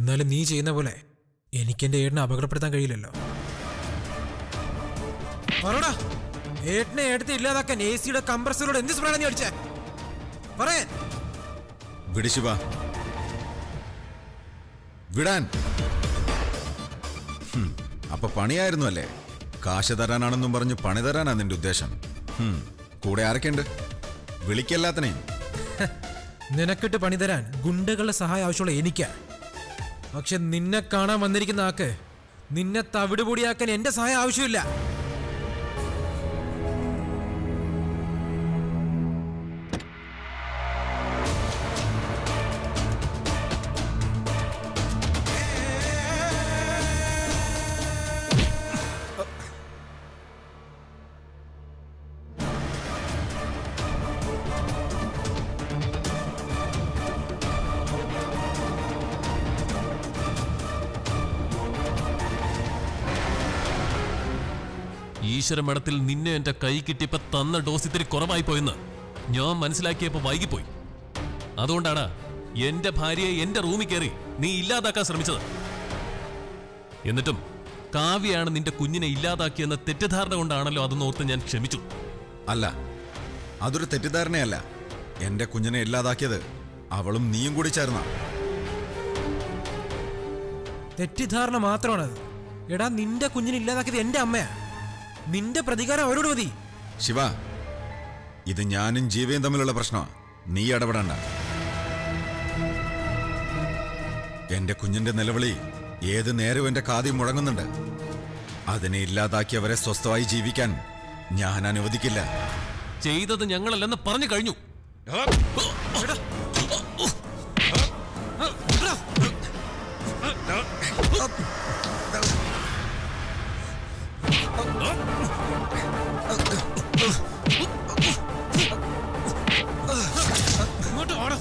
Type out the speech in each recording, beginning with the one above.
എന്നാലും നീ ചെയ്യുന്ന പോലെ എനിക്ക് എന്റെ ഏട്ടനെ അപകടപ്പെടുത്താൻ കഴിയില്ലല്ലോ പറടാ ഏട്ടനെ എടുത്ത് ഇല്ലാതാക്കാൻ എ സിയുടെ കംപ്രസറോട് എന്ത് സ്പ്രേഡാ നീ അടിച്ചേ പറയാൻ വിട് ശിവ വിടാൻ ഹും, അപ്പൊ പണിയായിരുന്നു അല്ലേ കാശ് തരാനാണെന്നും പറഞ്ഞ് പണി തരാനാ നിന്റെ ഉദ്ദേശം ഹും, കൂടെ ആരൊക്കെയുണ്ട് വിളിക്കല്ലാത്തനെയും നിനക്കിട്ട് പണി തരാൻ ഗുണ്ടകളുടെ സഹായം ആവശ്യമുള്ള എനിക്കാ പക്ഷെ നിന്നെ കാണാൻ വന്നിരിക്കുന്ന ആക്ക് നിന്നെ തവിട് പൊടിയാക്കാൻ എന്റെ സഹായം ആവശ്യമില്ല ഈശ്വര മഠത്തിൽ നിന്നെ എന്റെ കൈ കിട്ടിയപ്പോ തന്ന ഡോസ് ഇത്തിരി കുറവായി പോയെന്ന് ഞാൻ മനസ്സിലാക്കിയപ്പോ വൈകിപ്പോയി അതുകൊണ്ടാണ് എന്റെ ഭാര്യയെ എന്റെ റൂമിൽ കയറി നീ ഇല്ലാതാക്കാൻ ശ്രമിച്ചത് എന്നിട്ടും കാവ്യയാണ് നിന്റെ കുഞ്ഞിനെ ഇല്ലാതാക്കിയെന്ന തെറ്റിദ്ധാരണ കൊണ്ടാണല്ലോ അതെന്ന് ഓർത്ത് ഞാൻ ക്ഷമിച്ചു അല്ല അതൊരു തെറ്റിദ്ധാരണയല്ല എന്റെ കുഞ്ഞിനെ ഇല്ലാതാക്കിയത് അവളും നീയും കൂടി ചേർന്ന തെറ്റിദ്ധാരണ മാത്രമാണത് എടാ നിന്റെ കുഞ്ഞിനെ ഇല്ലാതാക്കിയത് എന്റെ അമ്മയാ നിന്റെ പ്രതികാരം അവരോട് മതി ശിവ ഇത് ഞാനും ജീവയും തമ്മിലുള്ള പ്രശ്നമാണ് നീ ഇടപെടണ്ട എന്റെ കുഞ്ഞിന്റെ നിലവിളി ഏത് നേരവും എന്റെ കാതി മുഴങ്ങുന്നുണ്ട് അതിനെ ഇല്ലാതാക്കിയവരെ സ്വസ്ഥമായി ജീവിക്കാൻ ഞാൻ അനുവദിക്കില്ല ചെയ്തത് ഞങ്ങളല്ലെന്ന് പറഞ്ഞു കഴിഞ്ഞു ഇങ്ങോട്ട് വാടാ.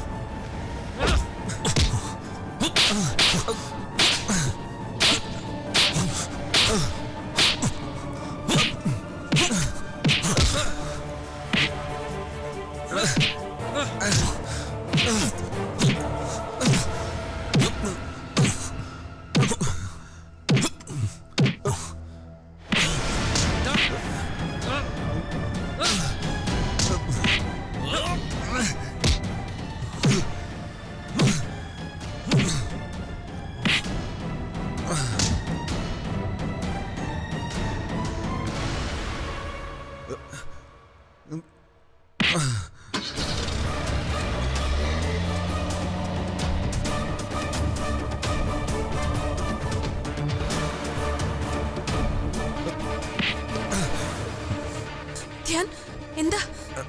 ധ്യാൻ എന്താ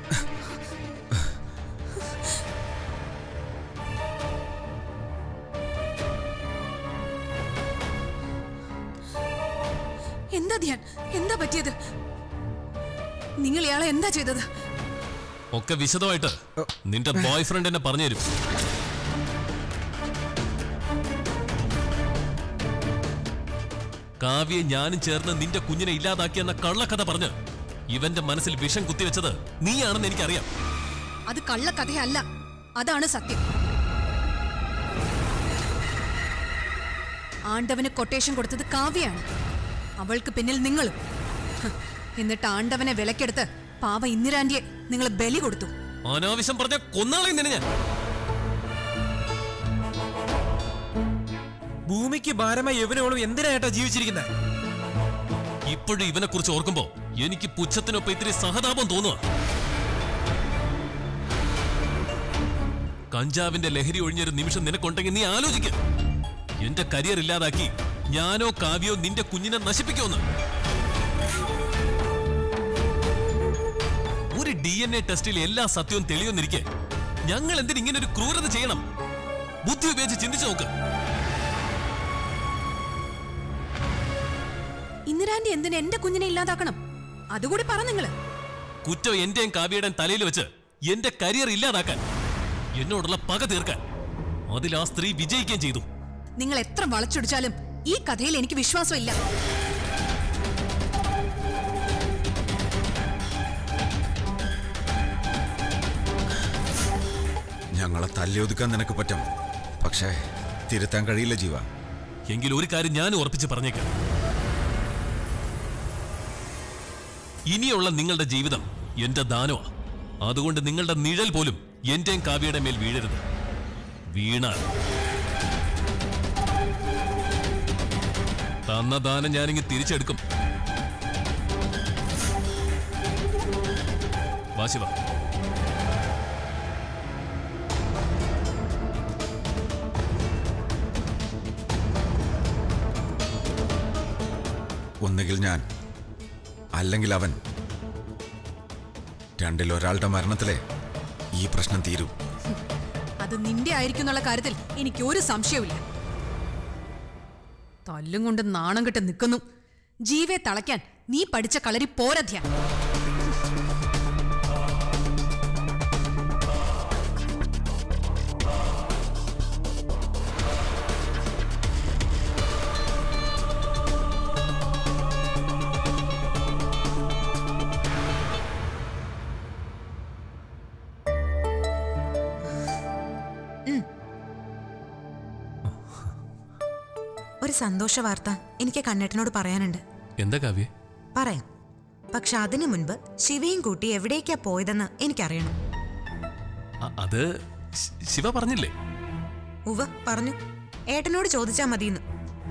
എന്താ ധ്യാൻ എന്താ പറ്റിയത് നിങ്ങൾ ഇയാളെ എന്താ ചെയ്തത് ഒക്കെ വിശദമായിട്ട് നിന്റെ ബോയ് ഫ്രണ്ട് എന്നെ പറഞ്ഞുതരും കാവ്യെ ഞാനും ചേർന്ന് നിന്റെ കുഞ്ഞിനെ ഇല്ലാതാക്കിയെന്ന കള്ളക്കഥ പറഞ്ഞ് ഇവന്റെ മനസ്സിൽ വിഷം കുത്തിവെച്ചത് നീയാണെന്ന് എനിക്കറിയാം അത് കള്ളക്കഥയല്ല അതാണ് സത്യം ആണ്ടവന് കൊട്ടേഷൻ കൊടുത്തത് കാവ്യാണ് അവൾക്ക് പിന്നിൽ നിങ്ങളും ഹ്, എന്നിട്ട് ആണ്ടവനെ വിലക്കെടുത്ത് പാവ ഇന്ദിരാന്റിയെ നിങ്ങൾ ബലി കൊടുത്തു അനാവശ്യം പറഞ്ഞ കൊന്നാളെ നിന്നെ ഞാൻ ഭൂമിക്ക് ഭാരമായി യവനോളും എന്തിനാ ഏട്ടാ ജീവിച്ചിരിക്കുന്നത് ഇപ്പോഴും ഇവനെ കുറിച്ച് ഓർക്കുമ്പോ എനിക്ക് പുച്ഛത്തിനൊപ്പം ഇത്തിരി സഹതാപം തോന്നുക കഞ്ചാവിന്റെ ലഹരി ഒഴിഞ്ഞൊരു നിമിഷം നിനക്കുണ്ടെങ്കിൽ നീ ആലോചിക്ക എന്റെ കരിയർ ഇല്ലാതാക്കി ഞാനോ കാവ്യോ നിന്റെ കുഞ്ഞിനെ നശിപ്പിക്കുമെന്ന് ഒരു ഡി എൻ എ ടെസ്റ്റിൽ എല്ലാ സത്യവും തെളിയുന്നിരിക്കെ ഞങ്ങൾ എന്തിന് ഇങ്ങനെ ഒരു ക്രൂരത ചെയ്യണം ബുദ്ധി ഉപയോഗിച്ച് ചിന്തിച്ചു നോക്ക് ഇന്ദിരാന്റി എന്തിന് എന്റെ കുഞ്ഞിനെ ഇല്ലാതാക്കണം അതുകൂടി പറ നിങ്ങള് കുറ്റം എന്റെയും കാവ്യയുടെയും തലയിൽ വെച്ച് എന്റെ കരിയർ ഇല്ലാതാക്കാൻ എന്നോടുള്ള പക തീർക്കാൻ അതിൽ ആ സ്ത്രീ വിജയിക്കുകയും ചെയ്തു നിങ്ങൾ എത്ര വളച്ചൊടിച്ചാലും ഈ കഥയിൽ എനിക്ക് വിശ്വാസമില്ല ഞങ്ങളെ തല്ലിയൊതുക്കാൻ നിനക്ക് പറ്റും പക്ഷേ തിരുത്താൻ കഴിയില്ല ജീവ എങ്കിൽ ഒരു കാര്യം ഞാൻ ഉറപ്പിച്ച് പറഞ്ഞേക്കാം ഇനിയുള്ള നിങ്ങളുടെ ജീവിതം എന്റെ ദാനമാ അതുകൊണ്ട് നിങ്ങളുടെ നിഴൽ പോലും എന്റെയും കാവ്യയുടെ മേൽ വീഴരുത് വീണാൽ തന്ന ദാനം ഞാനിങ്ങ് തിരിച്ചെടുക്കും വാശിവ ഒന്നുകിൽ ഞാൻ അല്ലെങ്കിൽ അവൻ രണ്ടിൽ ഒരാളുടെ മരണത്തിലെ ഈ പ്രശ്നം തീരൂ അത് നിന്റെ ആയിരിക്കും എന്നുള്ള കാര്യത്തിൽ എനിക്ക് ഒരു സംശയവുമില്ല തല്ലും കൊണ്ട് നാണം കെട്ട് നിൽക്കുന്നു ജീവയെ തളയ്ക്കാൻ നീ പഠിച്ച കളരി പോരധ്യ ഒരു സന്തോഷ വാർത്ത എനിക്ക് കണ്ണേട്ടനോട് പറയാനുണ്ട് എന്താ കാവ്യ പറയാം പക്ഷെ അതിനു മുൻപ് ശിവയും കൂട്ടി എവിടേക്കാ പോയതെന്ന് എനിക്കറിയണം അ- അത് ശി- ശിവ പറഞ്ഞില്ലേ ഉവ പറഞ്ഞു ഏട്ടനോട് ചോദിച്ചാ മതിയെന്ന്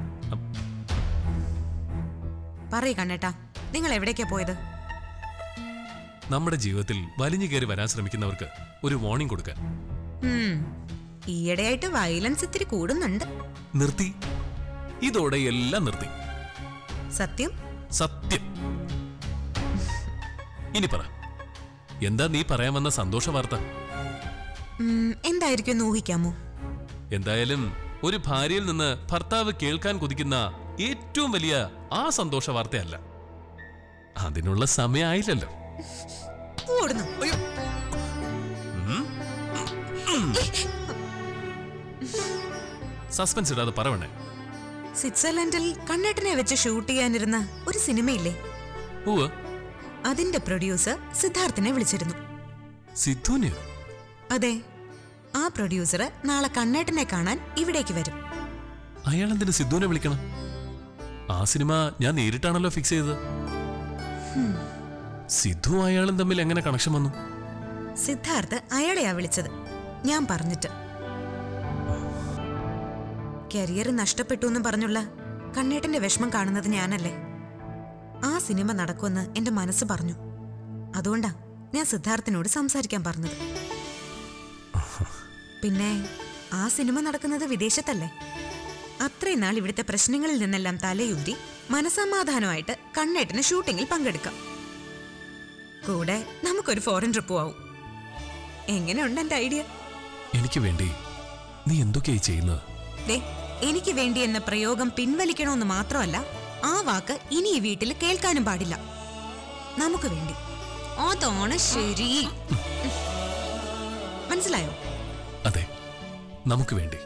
പറയ് കണ്ണേട്ടാ നിങ്ങൾ എവിടേക്കാ പോയത് നമ്മുടെ ജീവിതത്തിൽ വലിഞ്ഞു കയറി വരാൻ ശ്രമിക്കുന്നവർക്ക് ഒരു വാർണിംഗ് കൊടുക്കാൻ ഉം, ഈയിടെയായിട്ട് വയലൻസ് ഇത്തിരി കൂടുന്നുണ്ട് നിർത്തി ഇതോടെ എല്ലാം നിർത്തി സത്യം സത്യം ഇനി പറ എന്താ നീ പറയാൻ വന്ന സന്തോഷ വാർത്ത ഉം, എന്തായിരിക്കും എന്ന് ഊഹിക്കാമോ എന്തായാലും ഒരു ഭാര്യയിൽ നിന്ന് ഭർത്താവ് കേൾക്കാൻ കൊതിക്കുന്ന ഏറ്റവും വലിയ ആ സന്തോഷ വാർത്തയല്ല അതിനുള്ള സമയമായില്ലല്ലോ ഓടുന്നു സസ്പെൻസ് ഇടാതെ പറവണേ സ്വിറ്റ്സർലൻഡിൽ കണ്ണേട്ടനെ വെച്ച് ഷൂട്ട് ചെയ്യാനിരുന്ന ഒരു സിനിമയില്ലേ ഓവ് അതിന്റെ പ്രൊഡ്യൂസർ സിദ്ധാർത്ഥിനെ വിളിച്ചിരുന്നു സിദ്ധുന് അതെ ആ പ്രൊഡ്യൂസർ നാളെ കണ്ണേട്ടനെ കാണാൻ ഇവിടേക്ക് വരും അയാൾ എന്തിനു സിദ്ധുവിനെ വിളിക്കണം ആ സിനിമ ഞാൻ നേരിട്ടാണല്ലോ ഫിക്സ് ചെയ്തത് സിദ്ധു അയാളും തമ്മിൽ എങ്ങനെ കണക്ഷൻ വന്നു സിദ്ധാർത്ഥ് അയാളെയാ വിളിച്ചത് ഞാൻ പറഞ്ഞിട്ട് കരിയർ നഷ്ടപ്പെട്ടു എന്ന് പറഞ്ഞുള്ള കണ്ണേട്ടന്റെ വിഷമം കാണുന്നത് ഞാനല്ലേ ആ സിനിമ നടക്കുമെന്ന് എന്റെ മനസ്സ് പറഞ്ഞു അതുകൊണ്ടാ ഞാൻ സിദ്ധാർത്ഥിനോട് സംസാരിക്കാൻ പറഞ്ഞത് പിന്നെ ആ സിനിമ നടക്കുന്നത് വിദേശത്തല്ലേ അത്രയും നാൾ ഇവിടുത്തെ പ്രശ്നങ്ങളിൽ നിന്നെല്ലാം തലയുന്തി മനസമാധാനമായിട്ട് കണ്ണേട്ടന് ഷൂട്ടിങ്ങിൽ പങ്കെടുക്കാം കൂടെ നമുക്കൊരു ഫോറിൻ ട്രിപ്പ് ആവും എങ്ങനെയുണ്ട് എന്റെ ഐഡിയ എനിക്ക് വേണ്ടി നീ എന്തൊക്കെയായി ചെയ്യുന്നത് ദേ എനിക്ക് വേണ്ടി എന്ന പ്രയോഗം പിൻവലിക്കണമെന്ന് മാത്രമല്ല ആ വാക്ക് ഇനി ഈ വീട്ടിൽ കേൾക്കാനും പാടില്ല നമുക്ക് വേണ്ടി അതാണ് ശരി മനസ്സിലായോ അതെ നമുക്ക് വേണ്ടി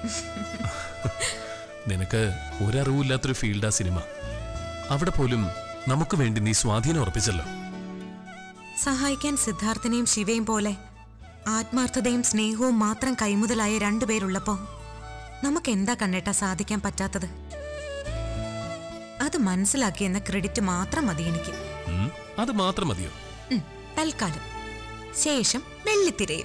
നിനക്ക് ഒരറിവില്ലാത്തൊരു ഫീൽഡാ സിനിമ അവിടെ പോലും നമുക്ക് വേണ്ടി നീ സ്വാധീനം ഉറപ്പിച്ചല്ലോ സഹായിക്കാൻ സിദ്ധാർത്ഥനെയും ശിവയും പോലെ ആത്മാർത്ഥതയും സ്നേഹവും മാത്രം കൈമുതലായ രണ്ടുപേരുള്ളപ്പോ നമുക്ക് എന്താ കണ്ണേട്ടാ സാധിക്കാൻ പറ്റാത്തത് അത് മനസ്സിലാക്കിയെന്ന ക്രെഡിറ്റ് മാത്രം മതി എനിക്ക് ഉം, അത് മാത്രം മതിയോ ഉം, തൽക്കാലം ശേഷം വെള്ളിത്തിരയിൽ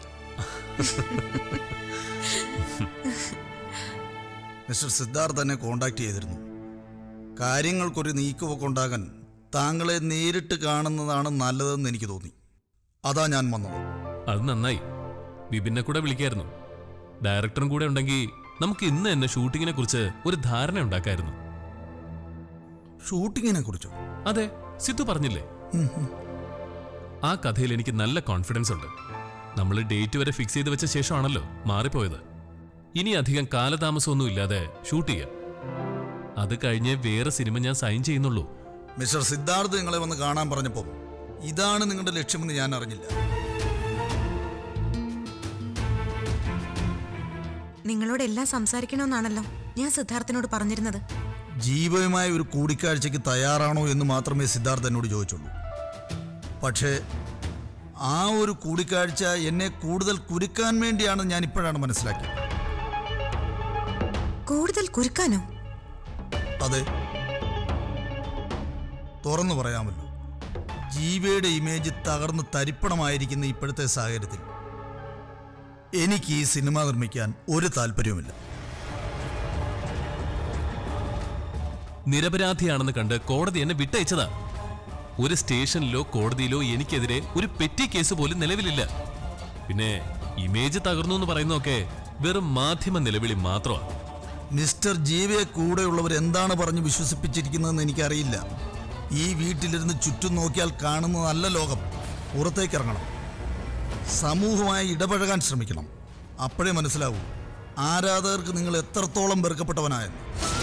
മിസ്റ്റർ സിദ്ധാർത്ഥ് എന്നെ കോണ്ടാക്ട് ചെയ്തിരുന്നു കാര്യങ്ങൾക്കൊരു നീക്കുപോക്ക് ഉണ്ടാകാൻ താങ്കളെ നേരിട്ട് കാണുന്നതാണ് നല്ലതെന്ന് എനിക്ക് തോന്നി അതാ ഞാൻ വന്നത് അത് നന്നായി വിപിനെ കൂടെ വിളിക്കായിരുന്നു ഡയറക്ടറും കൂടെ ഉണ്ടെങ്കിൽ നമുക്ക് ഇന്ന് തന്നെ ഷൂട്ടിങ്ങിനെ കുറിച്ച് ഒരു ധാരണ ഉണ്ടാക്കായിരുന്നു ഷൂട്ടിങ്ങിനെ കുറിച്ചോ അതെ സിദ്ധു പറഞ്ഞില്ലേ ആ കഥയിൽ എനിക്ക് നല്ല കോൺഫിഡൻസ് ഉണ്ട് നമ്മൾ ഡേറ്റ് വരെ ഫിക്സ് ചെയ്ത് വെച്ച ശേഷമാണല്ലോ മാറിപ്പോയത് ഇനി അധികം കാലതാമസമൊന്നും ഇല്ലാതെ ഷൂട്ട് ചെയ്യാം അത് കഴിഞ്ഞ് വേറെ സിനിമ ഞാൻ സൈൻ ചെയ്യുന്നുള്ളൂ മിസ്റ്റർ സിദ്ധാർത്ഥ് നിങ്ങളെ വന്ന് കാണാൻ പറഞ്ഞപ്പോൾ ഇതാണ് നിങ്ങളുടെ ലക്ഷ്യമെന്ന് ഞാൻ അറിഞ്ഞില്ല നിങ്ങളോട് എല്ലാം സംസാരിക്കണമെന്നാണല്ലോ ഞാൻ സിദ്ധാർത്ഥിനോട് പറഞ്ഞിരുന്നത് ജീവയുമായ ഒരു കൂടിക്കാഴ്ചയ്ക്ക് തയ്യാറാണോ എന്ന് മാത്രമേ സിദ്ധാർത്ഥ് എന്നോട് ചോദിച്ചുള്ളൂ പക്ഷേ ആ ഒരു കൂടിക്കാഴ്ച എന്നെ കൂടുതൽ കുരുക്കാൻ വേണ്ടിയാണ് ഞാൻ ഇപ്പോഴാണ് മനസ്സിലാക്കിയത് കൂടുതൽ കുരുക്കാനോ അതെ തുറന്നു പറയാമല്ലോ ജീവയുടെ ഇമേജ് തകർന്ന് തരിപ്പണമായിരിക്കുന്ന ഇപ്പോഴത്തെ സാഹചര്യത്തിൽ എനിക്ക് ഈ സിനിമ നിർമ്മിക്കാൻ ഒരു താല്പര്യവുമില്ല നിരപരാധിയാണെന്ന് കണ്ട് കോടതി എന്നെ വിട്ടയച്ചതാ ഒരു സ്റ്റേഷനിലോ കോടതിയിലോ എനിക്കെതിരെ ഒരു പെറ്റി കേസ് പോലും നിലവിലില്ല പിന്നെ ഇമേജ് തകർന്നു എന്ന് പറയുന്നതൊക്കെ വെറും മാധ്യമ നിലവിളി മാത്രമാണ് മിസ്റ്റർ ജീവയെ കൂടെയുള്ളവർ എന്താണ് പറഞ്ഞ് വിശ്വസിപ്പിച്ചിരിക്കുന്നതെന്ന് എനിക്കറിയില്ല ഈ വീട്ടിലിരുന്ന് ചുറ്റും നോക്കിയാൽ കാണുന്നതല്ല ലോകം പുറത്തേക്ക് ഇറങ്ങണം സമൂഹമായി ഇടപഴകാൻ ശ്രമിക്കണം അപ്പോഴേ മനസ്സിലാവൂ ആരാധകർക്ക് നിങ്ങൾ എത്രത്തോളം വെറുക്കപ്പെട്ടവനായെന്ന്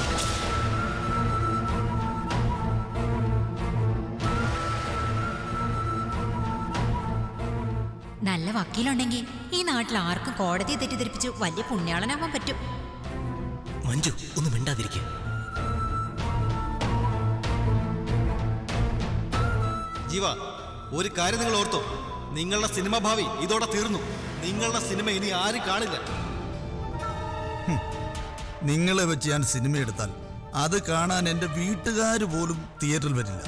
നല്ല വക്കീലുണ്ടെങ്കിൽ ഈ നാട്ടിൽ ആർക്കും കോടതിയെ തെറ്റിദ്ധരിപ്പിച്ച് വലിയ പുണ്യാളനാവാൻ പറ്റും മഞ്ജു ഒന്ന് മിണ്ടാതിരിക്കുക ജീവ ഒരു കാര്യം നിങ്ങൾ ഓർത്തോ നിങ്ങളുടെ സിനിമ ഭാവി ഇതോടെ തീർന്നു നിങ്ങളുടെ സിനിമ ഇനി ആരും കാണില്ല നിങ്ങളെ വെച്ച് ഞാൻ സിനിമ എടുത്താൽ അത് കാണാൻ എൻ്റെ വീട്ടുകാർ പോലും തിയേറ്ററിൽ വരില്ല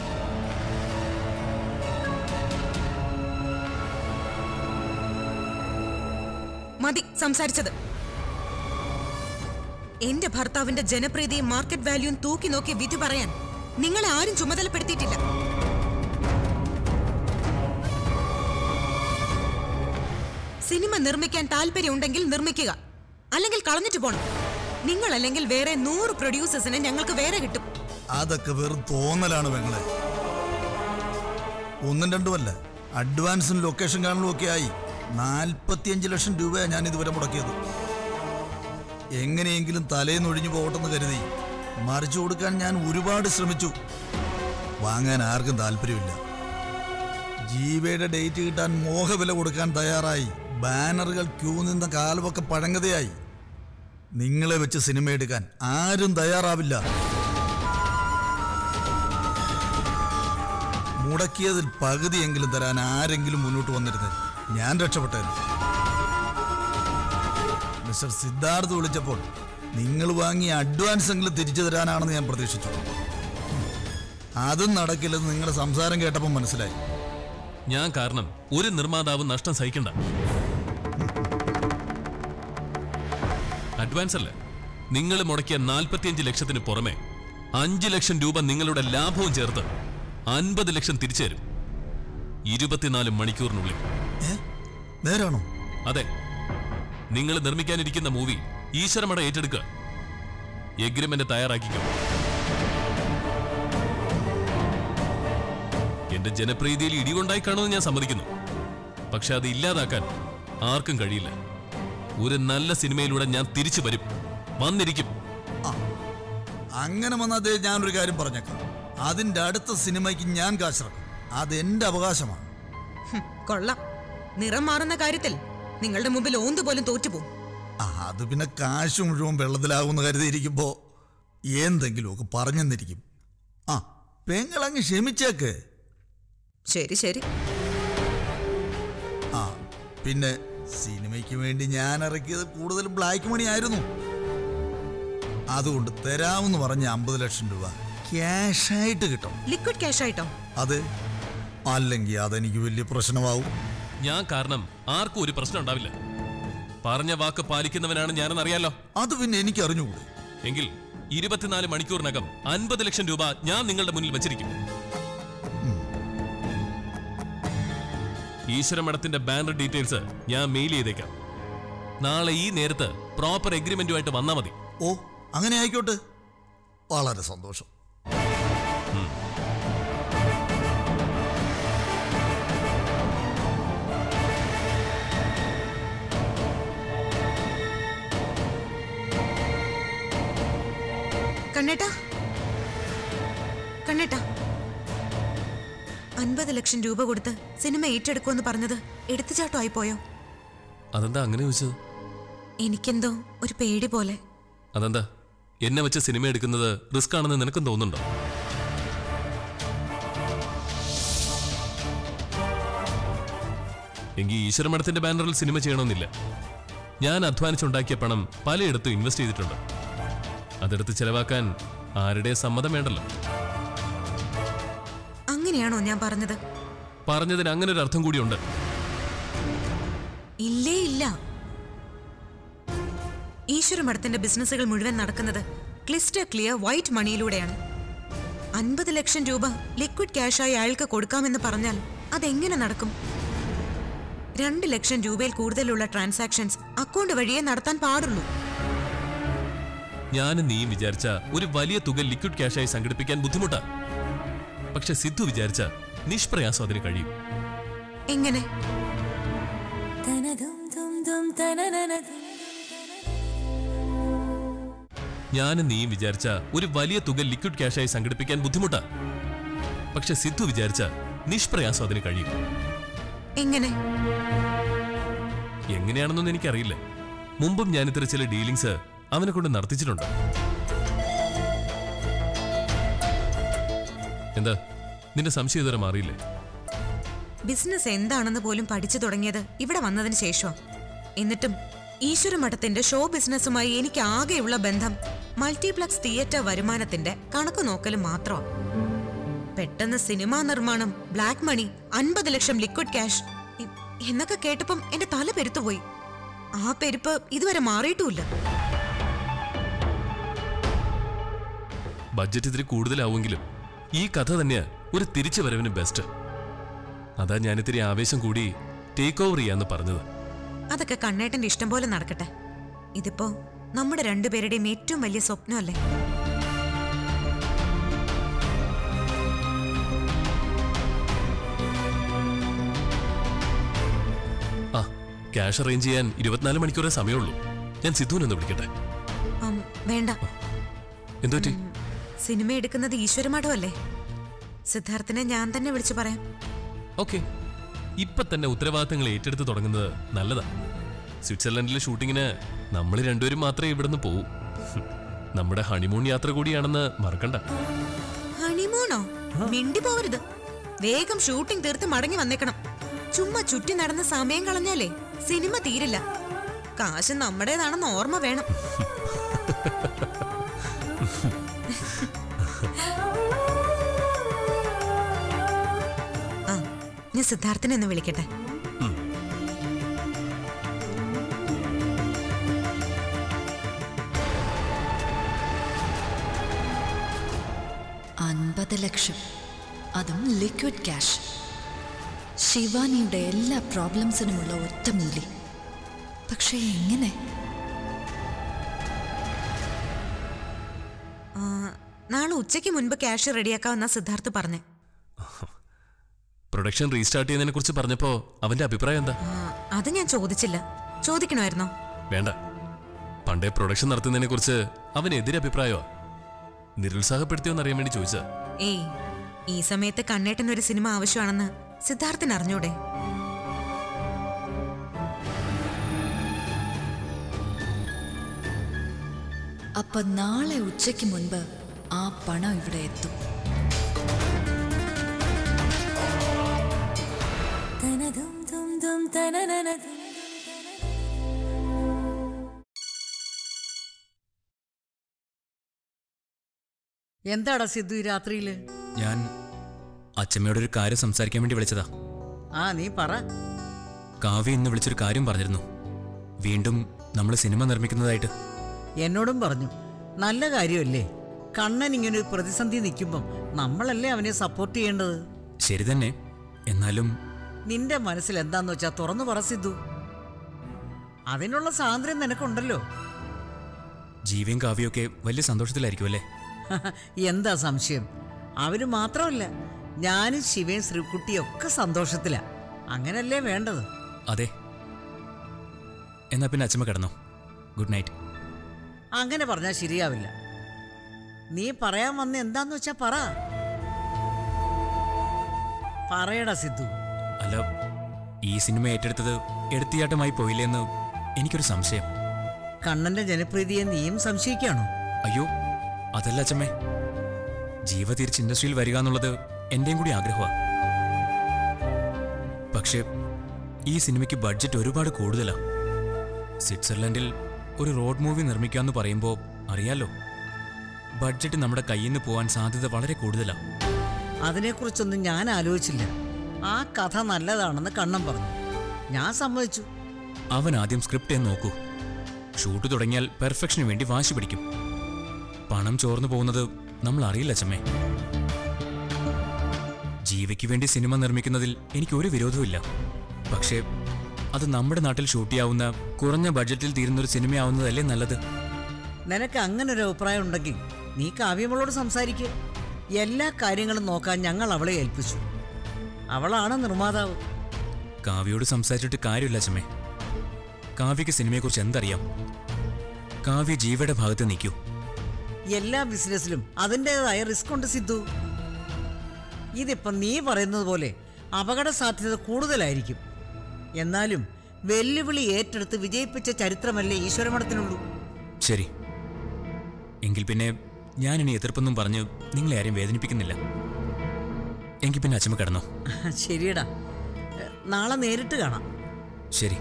മതി സംസാരിച്ചത് എന്റെ ഭർത്താവിന്റെ ജനപ്രീതിയും മാർക്കറ്റ് വാല്യൂയും തൂക്കി നോക്കി വിധി പറയാൻ നിങ്ങളെ ആരും ചുമതലപ്പെടുത്തിയിട്ടില്ല സിനിമ നിർമ്മിക്കാൻ താല്പര്യമുണ്ടെങ്കിൽ നിർമ്മിക്കുക അല്ലെങ്കിൽ കളഞ്ഞിട്ട് പോണം നിങ്ങൾ അല്ലെങ്കിൽ വേറെ നൂറ് പ്രൊഡ്യൂസേഴ്സിനെ ഞങ്ങൾക്ക് വേറെ കിട്ടും അതൊക്കെ വെറും തോന്നലാണ് പെങ്ങളെ ഒന്നും രണ്ടുമല്ല അഡ്വാൻസും ലൊക്കേഷൻ കാണലും ഒക്കെ ആയി നാൽപ്പത്തിയഞ്ച് ലക്ഷം രൂപയാണ് ഞാൻ ഇതുവരെ മുടക്കിയത് എങ്ങനെയെങ്കിലും തലേന്ന് ഒഴിഞ്ഞു പോകട്ടെന്ന് കരുതി മറിച്ചു കൊടുക്കാൻ ഞാൻ ഒരുപാട് ശ്രമിച്ചു വാങ്ങാൻ ആർക്കും താല്പര്യമില്ല ജീവയുടെ ഡേറ്റ് കിട്ടാൻ മോഹവില കൊടുക്കാൻ തയ്യാറായി ബാനറുകൾ ക്യൂ നിന്ന കാലമൊക്കെ പഴങ്കതയായി നിങ്ങളെ വെച്ച് സിനിമ എടുക്കാൻ ആരും തയ്യാറാവില്ല മുടക്കിയതിൽ പകുതിയെങ്കിലും തരാൻ ആരെങ്കിലും മുന്നോട്ട് വന്നിരുന്നത് ഞാൻ രക്ഷപ്പെട്ടേനെ മിസ്റ്റർ സിദ്ധാർത്ഥ് വിളിച്ചപ്പോൾ നിങ്ങൾ വാങ്ങിയ അഡ്വാൻസ് എങ്കിലും തിരിച്ചു തരാനാണെന്ന് ഞാൻ പ്രതീക്ഷിച്ചു അതും നടക്കില്ലെന്ന് നിങ്ങളുടെ സംസാരം കേട്ടപ്പോൾ മനസ്സിലായി ഞാൻ കാരണം ഒരു നിർമ്മാതാവ് നഷ്ടം സഹിക്കണ്ട അഡ്വാൻസ് അല്ല നിങ്ങൾ മുടക്കിയ നാൽപ്പത്തിയഞ്ച് ലക്ഷത്തിന് പുറമെ അഞ്ച് ലക്ഷം രൂപ നിങ്ങളുടെ ലാഭവും ചേർത്ത് അൻപത് ലക്ഷം തിരിച്ചു തരും ഇരുപത്തിനാല് മണിക്കൂറിനുള്ളിൽ ഏ നേരാണോ അതെ നിങ്ങൾ നിർമ്മിക്കാനിരിക്കുന്ന മൂവി ഈശ്വരമട ഏറ്റെടുക്കുക എഗ്രിമെന്റ് തയ്യാറാക്കിക്കോ എന്റെ ജനപ്രീതിയിൽ ഇടികൊണ്ടായി കാണുമെന്ന് ഞാൻ സമ്മതിക്കുന്നു പക്ഷെ അത് ഇല്ലാതാക്കാൻ ആർക്കും കഴിയില്ല ഒരു നല്ല സിനിമയിലൂടെ ഞാൻ തിരിച്ചു വരും വന്നിരിക്കും അങ്ങനെ വന്നാൽ അതേ ഞാനൊരു കാര്യം പറഞ്ഞേക്കാം അതിൻ്റെ അടുത്ത സിനിമയ്ക്ക് ഞാൻ കാശിറക്കും അതെന്റെ അവകാശമാണ് ഹും, കൊള്ളാം നിറം മാറുന്ന കാര്യത്തിൽ നിങ്ങളുടെ മുമ്പിൽ ഓന്ത് പോലും തോറ്റുപോകും ആ, അത് പിന്നെ കാശ് മുഴുവൻ വെള്ളത്തിലാകുമെന്ന് കരുതിയിരിക്കുമ്പോ എന്തെങ്കിലുമൊക്കെ പറഞ്ഞെന്നിരിക്കും ആ പെങ്ങളങ്ങ് ക്ഷമിച്ചേക്ക് ശരി ശരി ആ പിന്നെ സിനിമയ്ക്ക് വേണ്ടി ഞാൻ ഇറക്കിയത് കൂടുതലും ബ്ലാക്ക് മണി ആയിരുന്നു അതുകൊണ്ട് തരാമെന്ന് പറഞ്ഞ അമ്പത് ലക്ഷം രൂപ ക്യാഷായിട്ട് കിട്ടും ലിക്വിഡ് ക്യാഷ് ആയിട്ടോ അത് അല്ലെങ്കിൽ അതെനിക്ക് വലിയ പ്രശ്നമാവും ഞാൻ കാരണം ആർക്കും ഒരു പ്രശ്നം ഉണ്ടാവില്ല പറഞ്ഞ വാക്ക് പാലിക്കുന്നവനാണ് ഞാനെന്ന് അറിയാലോ അത് പിന്നെ എനിക്ക് അറിഞ്ഞുകൂടെ എങ്കിൽ ഇരുപത്തിനാല് മണിക്കൂറിനകം അൻപത് ലക്ഷം രൂപ ഞാൻ നിങ്ങളുടെ മുന്നിൽ വെച്ചിരിക്കും ഈശ്വരമഠത്തിന്റെ ബാനർ ഡീറ്റെയിൽസ് ഞാൻ മെയിൽ ചെയ്തേക്കാം നാളെ ഈ നേരത്ത് പ്രോപ്പർ എഗ്രിമെന്റുമായിട്ട് വന്നാൽ മതി ഓ അങ്ങനെ ആയിക്കോട്ടെ വളരെ സന്തോഷം കണ്ണേട്ടാ കണ്ണേട്ടാ അൻപത് ലക്ഷം രൂപ കൊടുത്ത് സിനിമ ഏറ്റെടുക്കുമെന്ന് പറഞ്ഞത് എടുത്തുചാട്ടമായി പോയോ അതെന്താ അങ്ങനെ ചോദിച്ചത് എനിക്കെന്തോ ഒരു പേടി പോലെ അതെന്താ എന്നെ വെച്ച് സിനിമ എടുക്കുന്നത് റിസ്ക് ആണെന്ന് നിനക്കും തോന്നുന്നുണ്ടോ എങ്കിൽ ഈശ്വരമഠത്തിന്റെ ബാനറിൽ സിനിമ ചെയ്യണമെന്നില്ല ഞാൻ അധ്വാനിച്ചുണ്ടാക്കിയ പണം പലയിടത്തും ഇൻവെസ്റ്റ് ചെയ്തിട്ടുണ്ട് അതെടുത്ത് ചെലവാക്കാൻ ആരുടെ സമ്മതം വേണ്ടല്ലോ അങ്ങനെയാണോ ഞാൻ പറഞ്ഞത് പറഞ്ഞതിന് അങ്ങനെ ഒരു അർത്ഥം കൂടിയുണ്ട് ഇല്ലേ ഇല്ല ഈശ്വര മഠത്തിന്റെ ബിസിനസ്സുകൾ മുഴുവൻ നടക്കുന്നത് ക്ലിസ്റ്റർ ക്ലിയർ വൈറ്റ് മണിയിലൂടെയാണ് അൻപത് ലക്ഷം രൂപ ലിക്വിഡ് ക്യാഷായി അയാൾക്ക് കൊടുക്കാമെന്ന് പറഞ്ഞാൽ അതെങ്ങനെ നടക്കും രണ്ട് ലക്ഷം രൂപയിൽ കൂടുതലുള്ള ട്രാൻസാക്ഷൻസ് അക്കൗണ്ട് വഴിയേ നടത്താൻ പാടുള്ളൂ ഞാനും നീയും വിചാരിച്ച ഒരു വലിയ തുക ലിക്വിഡ് ക്യാഷായി സംഘടിപ്പിക്കാൻ ബുദ്ധിമുട്ടാ പക്ഷെ സിദ്ധു വിചാരിച്ച നിഷ്പ്രയാസം അതിന് കഴിയും എങ്ങനെ ഞാനും നീയും വിചാരിച്ച ഒരു വലിയ തുക ലിക്വിഡ് ക്യാഷായി സംഘടിപ്പിക്കാൻ ബുദ്ധിമുട്ടാ പക്ഷെ സിദ്ധു വിചാരിച്ച നിഷ്പ്രയാസം അതിന് കഴിയും എങ്ങനെ എങ്ങനെയാണെന്നൊന്നും എനിക്കറിയില്ല മുമ്പും ഞാൻ ഇത്തരം ചില ഡീലിങ്സ് അവനെ കൊണ്ട് നടത്തിച്ചിട്ടുണ്ട് എന്താ നിന്റെ സംശയം ഇതുവരെ മാറിയില്ലേ ബിസിനസ് എന്താണെന്ന് പോലും പഠിച്ചു തുടങ്ങിയത് ഇവിടെ വന്നതിന് ശേഷമാണ് എന്നിട്ടും ഈശ്വര മഠത്തിന്റെ ഷോ ബിസിനസ്സുമായി എനിക്ക് ആകെയുള്ള ബന്ധം മൾട്ടിപ്ലക്സ് തിയേറ്റർ വരുമാനത്തിന്റെ കണക്ക് നോക്കൽ മാത്രമാണ് പെട്ടെന്ന് സിനിമാ നിർമ്മാണം ബ്ലാക്ക് മണി അൻപത് ലക്ഷം ലിക്വിഡ് ക്യാഷ് ഇ- എന്നൊക്കെ കേട്ടപ്പം എന്റെ തല പെരുത്തുപോയി ആ പെരുപ്പ് ഇതുവരെ മാറിയിട്ടുമില്ല ബഡ്ജറ്റ് ഇത്തിരി കൂടുതലാവുമെങ്കിലും ഈ കഥ തന്നെയാ ഒരു തിരിച്ചു വരവിന് ബെസ്റ്റ് അതാ ഞാൻ ഇത്തിരി ആവേശം കൂടി ടേക്ക് ഓവർ ചെയ്യാന്ന് പറഞ്ഞത് അതൊക്കെ കണ്ണേട്ടന്റെ ഇഷ്ടം പോലെ നടക്കട്ടെ ഇതിപ്പോ നമ്മുടെ രണ്ടുപേരുടെയും ഏറ്റവും വലിയ സ്വപ്നമല്ലേ ആ ക്യാഷ് അറേഞ്ച് ചെയ്യാൻ ഇരുപത്തിനാല് മണിക്കൂറേ സമയമുള്ളൂ ഞാൻ സിദ്ധുവിനൊന്ന് വിളിക്കട്ടെ ഉം, വേണ്ട എന്തുപറ്റി സിനിമ എടുക്കുന്നത് ഈശ്വരമഠമല്ലേ സിദ്ധാർത്ഥിനെ ഞാൻ തന്നെ വിളിച്ചു പറയാം ഓക്കെ ഇപ്പൊ തന്നെ ഉത്തരവാദിത്തങ്ങൾ ഏറ്റെടുത്ത് തുടങ്ങുന്നത് നല്ലതാ സ്വിറ്റ്സർലൻഡിലെ ഷൂട്ടിങ്ങിന് നമ്മൾ രണ്ടുപേരും മാത്രമേ ഇവിടുന്ന് പോവൂ ഹും, നമ്മുടെ ഹണിമൂൺ യാത്ര കൂടിയാണെന്ന് മറക്കണ്ട ഹണിമൂണോ മിണ്ടി പോവരുത് വേഗം ഷൂട്ടിംഗ് തീർത്ത് മടങ്ങി വന്നേക്കണം ചുമ്മാ ചുറ്റി നടന്ന സമയം കളഞ്ഞാലേ സിനിമ തീരില്ല കാശ് നമ്മുടേതാണെന്ന് ഓർമ്മ വേണം ആ ഞാൻ സിദ്ധാർത്ഥിനെ ഒന്ന് വിളിക്കട്ടെ അൻപത് ലക്ഷം അതും ലിക്വിഡ് ക്യാഷ് ശിവാനിയുടെ എല്ലാ പ്രോബ്ലംസിനുമുള്ള ഒറ്റമൂലി പക്ഷേ എങ്ങനെ ആ, നാളെ ഉച്ചയ്ക്ക് മുൻപ് ക്യാഷ് റെഡിയാക്കാമെന്നാ സിദ്ധാർത്ഥ് പറഞ്ഞേ പ്രൊഡക്ഷൻ റീസ്റ്റാർട്ട് ചെയ്യുന്നതിനെ കുറിച്ച് പറഞ്ഞപ്പോ അവന്റെ അഭിപ്രായം എന്താ ആ, അത് ഞാൻ ചോദിച്ചില്ല ചോദിക്കണമായിരുന്നോ വേണ്ട പണ്ടേ പ്രൊഡക്ഷൻ നടത്തുന്നതിനെ കുറിച്ച് അവൻ എതിരഭിപ്രായമാ നിരുത്സാഹപ്പെടുത്തിയോന്ന് അറിയാൻ വേണ്ടി ചോദിച്ചാ ഏയ് ഈ സമയത്ത് കണ്ണേട്ടൻ ഒരു സിനിമ ആവശ്യമാണെന്ന് സിദ്ധാർത്ഥിന് അറിഞ്ഞൂടെ അപ്പൊ നാളെ ഉച്ചയ്ക്ക് മുൻപ് ആ പണം ഇവിടെ എത്തും എന്താടാ സിദ്ധു ഈ രാത്രിയില് ഞാൻ അച്ഛമ്മയോട് ഒരു കാര്യം സംസാരിക്കാൻ വേണ്ടി വിളിച്ചതാ ആ നീ പറ കാവ്യ ഇന്ന് വിളിച്ചൊരു കാര്യം പറഞ്ഞിരുന്നു വീണ്ടും നമ്മൾ സിനിമ നിർമ്മിക്കുന്നതായിട്ട് എന്നോടും പറഞ്ഞു നല്ല കാര്യമല്ലേ കണ്ണൻ ഇങ്ങനെ ഒരു പ്രതിസന്ധി നിൽക്കുമ്പം നമ്മളല്ലേ അവനെ സപ്പോർട്ട് ചെയ്യേണ്ടത് ശരി തന്നെ എന്നാലും നിന്റെ മനസ്സിൽ എന്താന്ന് വെച്ചാ തുറന്നു പറ സിദ്ധു അതിനുള്ള സ്വാതന്ത്ര്യം നിനക്കുണ്ടല്ലോ ജീവയും കാവ്യൊക്കെ വലിയ സന്തോഷത്തിലായിരിക്കും അല്ലേ എന്താ സംശയം അവര് മാത്രമല്ല ഞാനും ശിവയും ശ്രീകുട്ടിയും ഒക്കെ സന്തോഷത്തിലാ അങ്ങനല്ലേ വേണ്ടത് അതെ എന്നാ പിന്നെ അച്ഛമ്മ കിടന്നോ ഗുഡ് നൈറ്റ് അങ്ങനെ പറഞ്ഞാൽ ശരിയാവില്ല നീ പറയാൻ വന്ന എന്താന്ന് വെച്ചാ പറ പറയടാ സിദ്ധു അല്ല ഈ സിനിമ ഏറ്റെടുത്തത് എടുത്തിയാട്ടമായി പോയില്ലേ എന്ന് എനിക്കൊരു സംശയം കണ്ണന്റെ ജനപ്രീതിയെ നീയും സംശയിക്കാണോ അയ്യോ അതല്ല അച്ഛമ്മേ ജീവ തിരിച്ച് ഇൻഡസ്ട്രിയിൽ വരിക എന്നുള്ളത് എന്റെയും കൂടി ആഗ്രഹമാണ് പക്ഷേ ഈ സിനിമയ്ക്ക് ബഡ്ജറ്റ് ഒരുപാട് കൂടുതലാ സ്വിറ്റ്സർലൻഡിൽ ഒരു റോഡ് മൂവി നിർമ്മിക്കാന്ന് പറയുമ്പോൾ അറിയാലോ ബഡ്ജറ്റ് നമ്മുടെ കയ്യിൽ നിന്ന് പോകാൻ സാധ്യത വളരെ കൂടുതലാണ് അതിനെക്കുറിച്ചൊന്നും ഞാൻ ആലോചിച്ചില്ല ആ കഥ നല്ലതാണെന്ന് കണ്ണം പറഞ്ഞു ഞാൻ സമ്മതിച്ചു അവൻ ആദ്യം സ്ക്രിപ്റ്റ് എന്ന് നോക്കൂ ഷൂട്ട് തുടങ്ങിയാൽ പെർഫെക്ഷന് വേണ്ടി വാശി പിടിക്കും പണം ചോർന്നു പോകുന്നത് നമ്മൾ അറിയില്ല ചമ്മേ ജീവയ്ക്ക് വേണ്ടി സിനിമ നിർമ്മിക്കുന്നതിൽ എനിക്ക് ഒരു വിരോധവുമില്ല പക്ഷേ അത് നമ്മുടെ നാട്ടിൽ ഷൂട്ട് ചെയ്യാവുന്ന കുറഞ്ഞ ബഡ്ജറ്റിൽ തീരുന്നൊരു സിനിമയാവുന്നതല്ലേ നല്ലത് നിനക്ക് അങ്ങനെ ഒരു അഭിപ്രായം ഉണ്ടെങ്കിൽ നീ കാവ്യമളോട് സംസാരിക്കുക എല്ലാ കാര്യങ്ങളും നോക്കാൻ ഞങ്ങൾ അവളെ ഏൽപ്പിച്ചു അവളാണ് നിർമ്മാതാവ് കാവ്യയോട് സംസാരിച്ചിട്ട് കാര്യമില്ല ചമ്മേ കാവ്യക്ക് സിനിമയെക്കുറിച്ച് എന്തറിയാം കാവ്യ ജീവയുടെ ഭാഗത്ത് നിൽക്കൂ എല്ലാ ബിസിനസ്സിലും അതിൻ്റെതായ റിസ്ക് ഉണ്ട് സിദ്ധു ഇതിപ്പം നീ പറയുന്നത് പോലെ അപകട സാധ്യത കൂടുതലായിരിക്കും എന്നാലും വെല്ലുവിളി ഏറ്റെടുത്ത് വിജയിപ്പിച്ച ചരിത്രമല്ലേ ഈശ്വരമഠത്തിനുള്ളൂ ശരി എങ്കിൽ പിന്നെ ഞാനിനി എതിർപ്പൊന്നും പറഞ്ഞ് നിങ്ങളെ ആരെയും വേദനിപ്പിക്കുന്നില്ല എങ്കിൽ പിന്നെ അച്ഛമ്മ കിടന്നോ ശരിയടാ എ, നാളെ നേരിട്ട് കാണാം ശരി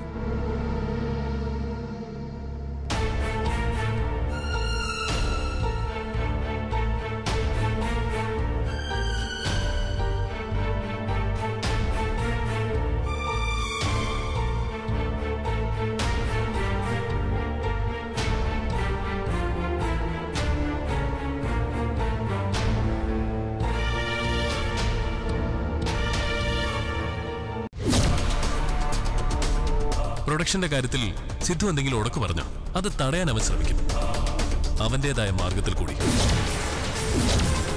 പ്രൊഡക്ഷന്റെ കാര്യത്തിൽ സിദ്ധു എന്തെങ്കിലും ഉടക്ക് പറഞ്ഞു അത് തടയാൻ അവൻ ശ്രമിക്കും അവന്റേതായ മാർഗത്തിൽ കൂടി